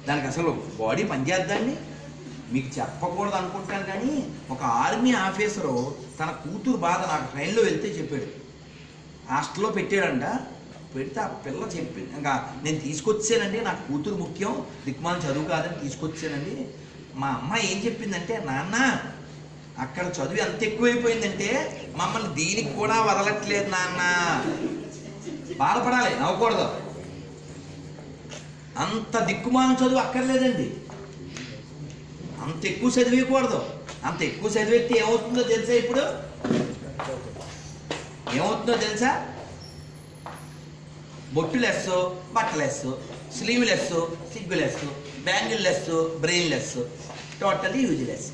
దానికి అసలు బాడీ పనిచేద్దండి మీకు చెప్పకూడదు అనుకుంటాను కానీ ఒక ఆర్మీ ఆఫీసరు తన కూతురు బాధ నాకు ట్రైన్లో వెళ్తే చెప్పాడు హాస్టల్లో పెట్టాడంట పెడితే ఆ పిల్ల చెప్పి ఇంకా నేను తీసుకొచ్చానండి నాకు కూతురు ముఖ్యం దిక్మాల చదువు కాదని తీసుకొచ్చానండి మా అమ్మ ఏం చెప్పిందంటే నాన్న అక్కడ చదువు ఎంత ఎక్కువైపోయిందంటే మమ్మల్ని దీనికి కూడా వదలట్లేదు నాన్న బాధపడాలి నవ్వకూడదు అంత దిక్కుమాల చదువు అక్కర్లేదండి అంత ఎక్కువ చదివేయకూడదు అంత ఎక్కువ చదివేస్తే ఏమవుతుందో తెలుసా ఇప్పుడు ఏమవుతుందో తెలుసా బొట్టు లెస్ బట్ట లెస్ స్లీవ్ లెస్ సిగ్గు less bangle less brain less totally useless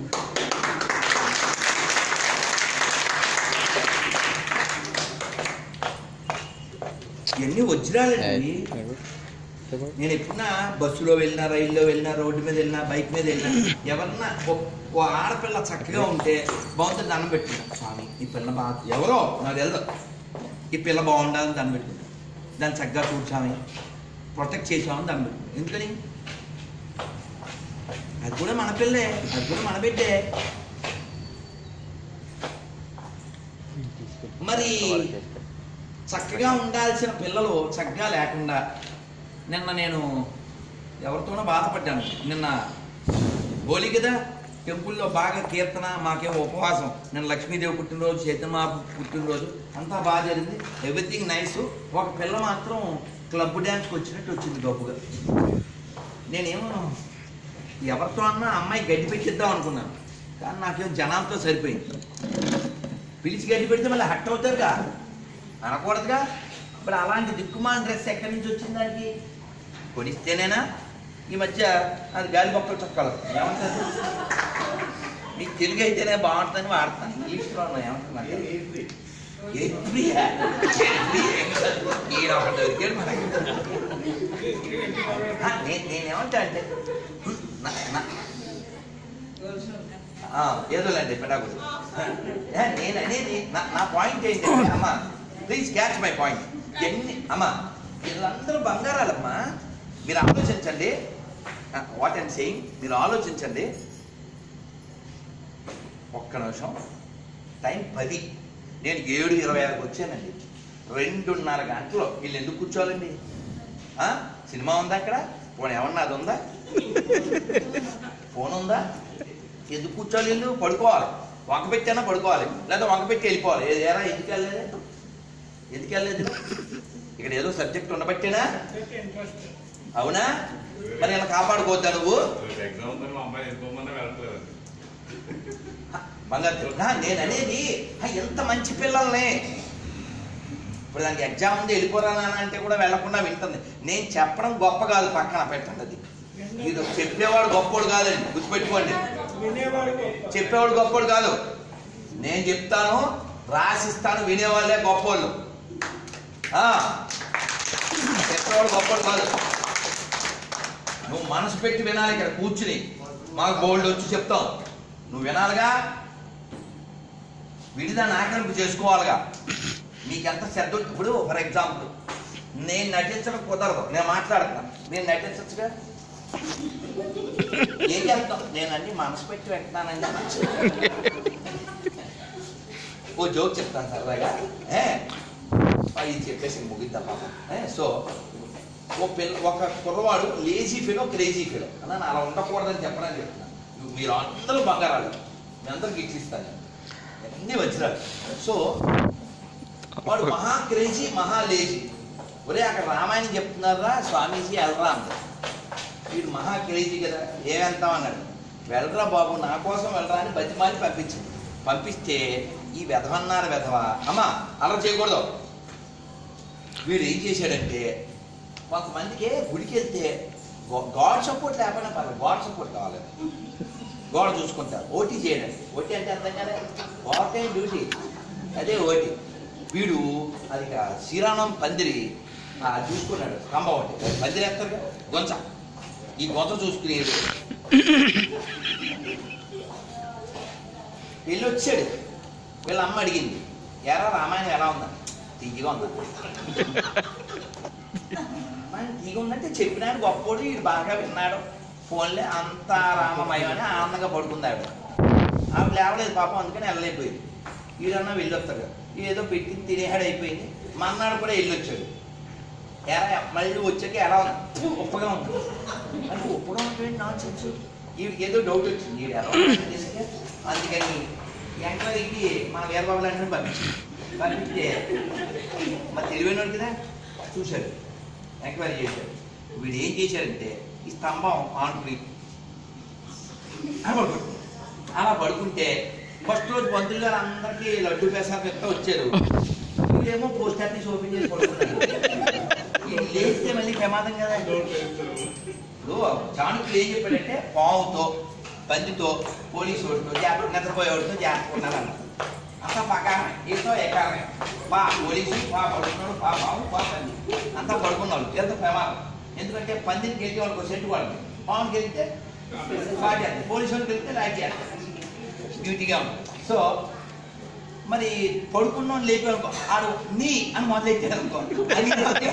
ఇవన్నీ వజ్రాలండి నేను ఎప్పుడన్నా బస్సులో వెళ్ళినా రైల్లో వెళ్ళినా రోడ్డు మీద వెళ్ళినా బైక్ మీద వెళ్ళినా ఎవరన్నా ఓ- ఓ ఆడపిల్ల చక్కగా ఉంటే బాగుంటుంది దండం పెట్టుకుంటా స్వామి ఈ పిల్ల బాగా ఎవరో నాకు తెలియదు ఈ పిల్ల బాగుండాలని దండం పెట్టుకుంటా దాన్ని చక్కగా కూర్చామి ప్రొటెక్ట్ చేసామని దండం పెట్టుకుంటా ఎందుకని అది కూడా మన పిల్లే అది కూడా మన బిడ్డే మరి చక్కగా ఉండాల్సిన పిల్లలు చక్కగా లేకుండా నిన్న నేను ఎవరితోనో బాధపడ్డాను నిన్న హోలీ కదా టెంపుల్లో బాగా కీర్తన మాకేం ఉపవాసం నిన్న లక్ష్మీదేవి పుట్టినరోజు చైతన్య పుట్టినరోజు అంతా బాగా జరిగింది ఎవ్రీథింగ్ నైస్ ఒక పిల్ల మాత్రం క్లబ్ డ్యాన్స్కి వచ్చినట్టు వచ్చింది గొప్పగా నేనేమో ఎవరితో అన్నా అమ్మాయి గడ్డి పెట్టిద్దాం అనుకున్నాను కానీ నాకేం జనాలతో సరిపోయింది పిలిచి గడ్డి పెడితే మళ్ళీ హట్ అవుతారుగా అనకూడదుగా ఇప్పుడు అలాంటి దిక్కుమాల డ్రెస్ ఎక్కడి నుంచి వచ్చింది దానికి కొనిస్తేనేనా ఈ మధ్య అది గాలి బొక్కలు చొక్కాలు ఏమంటారు మీకు తెలుగు అయితేనే బాగుంటుందని వాడతాను ఇంగ్లీష్లో ఉన్నాయి ఏమంటున్నా ఈయన ఒకటి దొరికాడు మనకి ఆ, నేను నేనేమంటా అంటే నా- నా- ఆ, ఏదోలేండి పెడాకుడు నేను అనేది నా నా పాయింట్ ఏంటంటే అమ్మా ప్లీజ్ క్యాచ్ మై పాయింట్ ఎన్ని అమ్మా వీళ్ళందరూ బంగారాలమ్మా మీరు ఆలోచించండి వాట్ అండ్ సెయింగ్ మీరు ఆలోచించండి ఒక్క నిమిషం టైం పది నేను ఏడు ఇరవై ఆరుకి వచ్చానండి రెండున్నర గంటలు వీళ్ళు ఎందుకు కూర్చోవాలండి ఆ? సినిమా ఉందా అక్కడ పోనీ ఏమన్నా అది ఉందా ఫోన్ ఉందా ఎందుకు కూర్చోవాలి వీళ్ళు పడుకోవాలి వంక పెట్టైనా పడుకోవాలి లేదా వంక పెట్టి వెళ్ళిపోవాలి ఏ- ఏరా ఎందుకు వెళ్ళలేదు ఎందుకు వెళ్ళలేదు ఇక్కడ ఏదో సబ్జెక్ట్ ఉండబట్టేనా అవునా మరి ఇలా కాపాడుకోవద్దా నువ్వు ఎగ్జామ్ తో మా అమ్మాయి వెళ్ళిపోమన్నా వెళ్ళట్లేదు బంగారు తెలుగు. నా, నేను అనేది ఆ, ఎంత మంచి పిల్లల్ని ఇప్పుడు దానికి ఎగ్జామ్ ఉంది వెళ్ళిపోరా నాన్న అంటే కూడా వెళ్లకుండా వింటుంది నేను చెప్పడం గొప్ప కాదు పక్కన పెట్టండి అది ఇది చెప్పేవాడు గొప్పోడు కాదండి గుర్తుపెట్టుకోండి చెప్పేవాడు గొప్పోడు కాదు నేను చెప్తాను రాసిస్తాను వినేవాళ్ళే గొప్పోళ్ళు ఆ, చెప్పేవాడు గొప్పోడు కాదు నువ్వు మనసు పెట్టి వినాలి ఇక్కడ కూర్చుని మాకు బోల్డ్ వచ్చి చెప్తాం నువ్వు వినాలిగా విడిదాన్ని ఆకలింపు చేసుకోవాలిగా మీకెంత శ్రద్ధ ఉంది? ఇప్పుడు ఫర్ ఎగ్జాంపుల్ నేను నటించడం కుదరదు నేను మాట్లాడుతున్నా నేను నటించచ్చుగా ఏం చేస్తాం నేను అన్ని మనసు పెట్టి వెళ్తున్నానండి ఓ జోక్ చెప్తాను సరదాగా ఏ అది చెప్పేసి ముగిద్దాం పాపం ఏ సో ఓ పిల్ల ఒక కుర్రవాడు లేజీ ఫీలో క్రేజీ ఫీలో అన్న నేను అలా ఉండకూడదని చెప్పడానికి చెప్తున్నాను నువ్వు మీరు అందరూ బంగారాలు మీ అందరికి ఇచ్చిస్తాను అన్ని వజ్రాలు సో వాడు మహా క్రేజీ మహా లేజీ ఒరే అక్కడ రామాయణం చెప్తున్నారా స్వామీజీ వెళ్ళరా అన్నాడు వీడు మహా క్రేజీ కదా ఏం వెళ్తాం అన్నాడు వెళ్ళరా బాబు నా కోసం వెళ్ళరా అని బతిమాలి పంపించింది పంపిస్తే ఈ వెధవన్నారు వెధవ అమ్మా అలా చేయకూడదు వీడు ఏం చేశాడంటే కొంతమందికి గుడికి వెళ్తే గాడ్ సపోర్ట్ లేకపోయినా పర్లేదు గాడ్ సపోర్ట్ కావాలి గోడ చూసుకుంటారు ఓటీ చేయడానికి ఓటీ అంటే అర్థం కదా వాట్ టైం డ్యూటీ అదే ఓటీ వీడు అది ఇక శ్రీరామం పందిరి ఆ, చూసుకున్నాడు స్తంభం ఒకటి పందిరి వేస్తారు కదా గొంచ ఈ గొంత చూసుకుని వెళ్ళి వచ్చాడు వీళ్ళ అమ్మ అడిగింది ఎరా రామాయణం ఎలా ఉందా తీయగా ఉందా "అమ్మ, తీగ ఉందంటే చెప్పినాడు గొప్పోడు వీడు బాగా విన్నాడు ఫోన్లే అంతా రామమయం అని ఆనందంగా పడుకుంది ఆవిడ ఆవిడ లేవలేదు పాపం అందుకని వెళ్ళలేకపోయింది వీడన్నా వెళ్ళొస్తాడు ఏదో పెట్టి తినేహాడు అయిపోయింది మన్నాడు కూడా వెళ్ళొచ్చాడు ఎలా మళ్ళీ వచ్చాక ఎలా ఉంది "ఫు, ఉప్పగా ఉంది అంటే ఉప్పగా ఉంటుంది నా చెచ్చు వీడికి ఏదో డౌట్ వచ్చింది వీడు ఎలా ఉన్నాడో తెలియక, అందుకని ఎంక్వైరీకి మన వీరబాబు లాంటి పంపించింది పంపిస్తే మరి తెలివైన కదా చూశాడు ఎంక్వైరీ చేశాడు వీడు ఏం చేశాడంటే ఈ స్తంభం ఆనుకుని అలా పడుకుంటు అలా పడుకుంటే ఫస్ట్ రోజు పంతులు గారు అందరికీ లడ్డు పెసాలు చెప్తా వచ్చారు వీడేమో పోస్ట్ ఆఫీస్ ఓపెన్ చేసి పడుకున్నాడు వీడు లేస్తే మళ్ళీ ప్రమాదం కదా ఇప్పుడు చాణుక్యులు ఏం చెప్పాడంటే పావుతో పందితో పోలీసు వాడితో జాగ్రత్త నిద్రపోయేవాడితో జాగ్రత్త ఉండాలన్న అంతా పకారమే ఏదో ఏకారమే పా పోలీసు పా పడుకున్నాడు పా పావు పా పంది అంతా పడుకున్నాడు ఎంత ప్రమాదం ఎందుకంటే పందిని గెలిచే వాళ్ళకి సెట్ వాడు పావుని గెలిస్తే లాగేస్తారు పోలీసు వాళ్ళు గెలిస్తే లాగేస్తారు డ్యూటీగా ఉంటుంది సో మరి పడుకున్నాం లేపారు ఆడు నీ అని మొదలెట్టారు అనుకో అది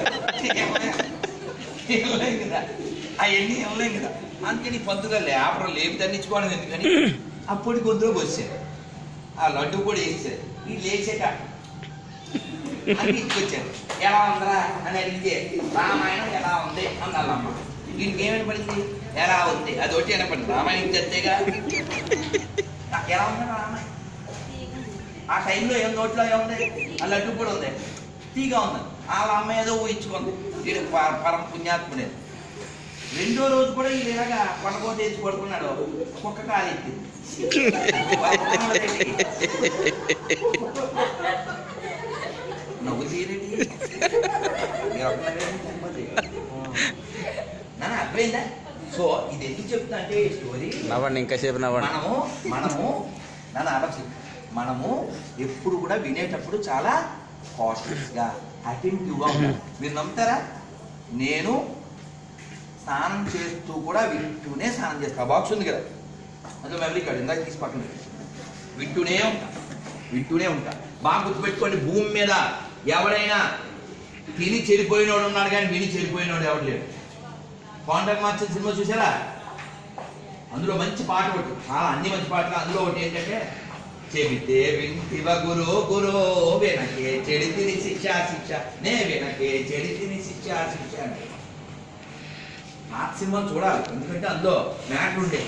ఇవ్వలేం కదా అవన్నీ ఇవ్వలేం కదా అందుకని పంతుగా లేపడం లేపి దండించుకోవడం ఎందుకని అప్పటి గొంతులో వచ్చారు ఆ లడ్డు కూడా వేసారు ఈ లేచాక అని తీసుకొచ్చారు ఎలా ఉందరా అని అడిగితే రామాయణం ఎలా ఉంది అన్నాళ్ళమ్మ వీడికి ఏమైనా పడింది ఎలా ఉంది అది ఒకటి వినపడింది రామాయణం చెత్తేగా ఎలా ఉంది రామాయణం ఆ టైంలో ఏం నోట్లో ఏముంది ఆ లడ్డు కూడా ఉంది తీగా ఉంది వాళ్ళ అమ్మ ఏదో ఊహించుకుంది వీడు ప- పరమ పుణ్యాత్ముడే రెండో రోజు కూడా ఈ ఇలాగా పడకోట వేసి పడుకున్నాడు కుక్క కాలు ఎత్తింది నవ్వు తీరేటి నాన్న అర్థమైందా సో ఇది ఎందుకు చెప్తా అంటే ఈ స్టోరీ నవ్వండి ఇంకాసేపు నవ్వండి మనము మనము నన్ను ఆలోచి మనము ఎప్పుడు కూడా వినేటప్పుడు చాలా కాషియస్ గా అటెంటివ్ గా ఉండాలి మీరు నమ్ముతారా నేను స్నానం చేస్తూ కూడా వింటూనే స్నానం చేస్తా బాక్స్ ఉంది కదా అందులో మెమరీ కార్డు ఇందాక తీసి పక్కన పెట్టు. వింటూనే ఉంటా వింటూనే ఉంటా బాగా గుర్తుపెట్టుకోండి భూమి మీద ఎవడైనా తిని చెడిపోయినోడు ఉన్నాడు కానీ విని చెడిపోయినోడు ఎవడు లేడు కాంటాక్ట్ మార్చిన సినిమా చూసారా అందులో మంచి పాట ఒకటి చాలా అన్ని మంచి పాటలు అందులో ఒకటి ఏంటంటే చెబితే వింటివ గురు గురు వెనకే చెడితిని శిక్ష శిక్ష నే వెనకే చెడితిని శిక్ష శిక్ష అంటే ఆ సినిమా చూడాలి ఎందుకంటే అందులో మ్యాటర్ ఉండే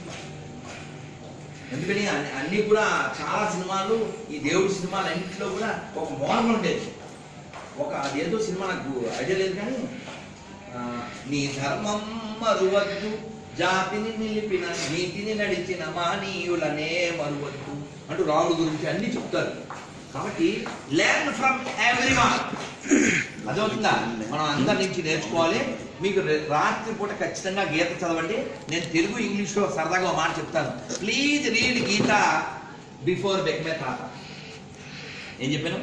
ఎందుకని అన్ని- అన్ని కూడా చాలా సినిమాలు ఈ దేవుడి సినిమాలు అన్నింటిలో కూడా ఒక మోరల్ ఉండేది ఒక అదేదో సినిమా నాకు ఐడియా లేదు కానీ ఆ, నీ ధర్మం మరువద్దు జాతిని నిలిపిన నీతిని నడిచిన మానీయులనే మరువద్దు అంటూ రాముడు గురించి అన్ని చెప్తారు కాబట్టి లెర్న్ ఫ్రమ్ ఎవ్రీవన్ అదవుతుందా మనం అందరి నుంచి నేర్చుకోవాలి మీకు రే- రాత్రి పూట ఖచ్చితంగా గీత చదవండి నేను తెలుగు ఇంగ్లీష్లో సరదాగా ఒక మాట చెప్తాను please read Geetha before become తాత ఏం చెప్పాను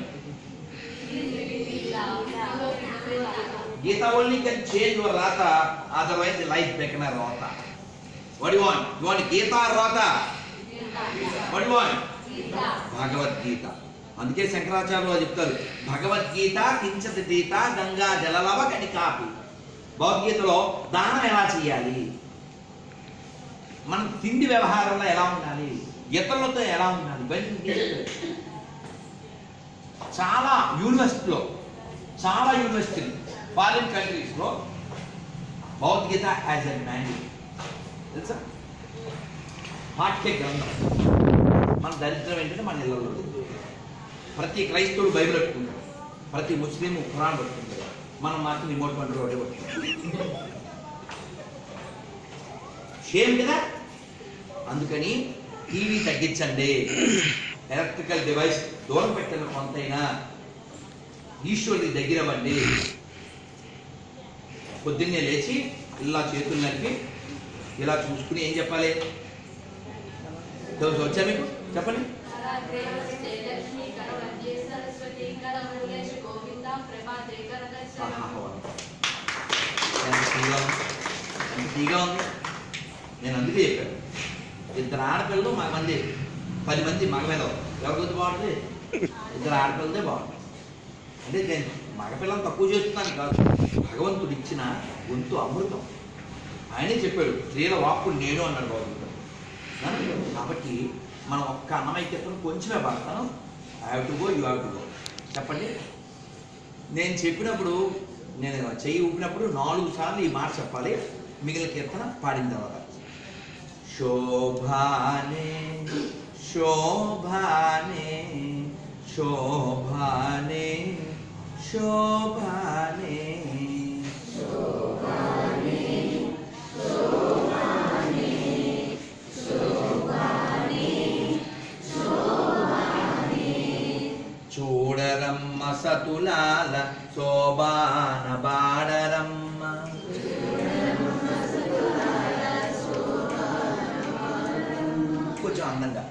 Geetha only can change your రాత అదర్వైజ్ లైఫ్ బెక్మే రోత what you want you want Geetha రోత వాట్ యు వాంట్ భగవద్గీత అందుకే శంకరాచార్యులు చెప్తారు భగవద్గీత కించత గీత గంగా జలలవ కణికాపి భగవద్గీతలో దానం ఎలా చేయాలి మనం తిండి వ్యవహారంలో ఎలా ఉండాలి ఇతరులతో ఎలా ఉండాలి ఇవన్నీ చెప్పారు. చాలా యూనివర్సిటీలో చాలా యూనివర్సిటీలు ఫారిన్ కంట్రీస్లో భగవద్గీత యాజ్ ఎ మాన్యువల్ తెలుసా పాఠ్య గ్రంథం మన దరిద్రం ఏంటంటే మన ఇళ్ళలో లేదు. ప్రతి క్రైస్తవుడు బైబిల్ పట్టుకుంటాడు ప్రతి ముస్లిం ఖురాన్ పట్టుకుంటాడు మనం మాత్రం రిమోట్ కంట్రోల్ ఒకటే పట్టుకుంటాం షేమ్ కదా అందుకని టీవీ తగ్గించండి ఎలక్ట్రికల్ డివైస్ దూరం పెట్టండి కొంతైనా ఈశ్వరుడి దగ్గర అవ్వండి పొద్దున్నే లేచి ఇలా చేతులు నలిపి ఇలా చూసుకుని ఏం చెప్పాలి తెలుసు వచ్చా మీకు చెప్పండి ఆహాహా. ఎంత తీగా ఉంది. ఎంత తీగా ఉంది నేను అందుకే చెప్పాను ఇద్దరు ఆడపిల్లలు మా మంది పది మంది మగ మీద ఎవరి గురించి బాగుంటుంది ఇద్దరు ఆడపిల్లదే బాగుంటుంది అంటే నేను మగపిల్లలు తక్కువ చేస్తున్నాను కాదు భగవంతుడు ఇచ్చిన గొంతు అమృతం ఆయనే చెప్పాడు స్త్రీల వాక్కు నేను అన్నాడు భగవద్గీత కాబట్టి మనం ఒక్క అన్నమైక్యతను కొంచెమే పాడతాను I have to go you have to go చెప్పండి నేను చెప్పినప్పుడు నేను చెయ్యి ఊపినప్పుడు నాలుగు సార్లు ఈ మాట చెప్పాలి మిగిలిన కీర్తన పాడిన తర్వాత శోభానే శోభానే శోభానే శోభానే చూడరమ్మ సతులాల శోభాన బాడరమ్మ కొంచెం అందంగా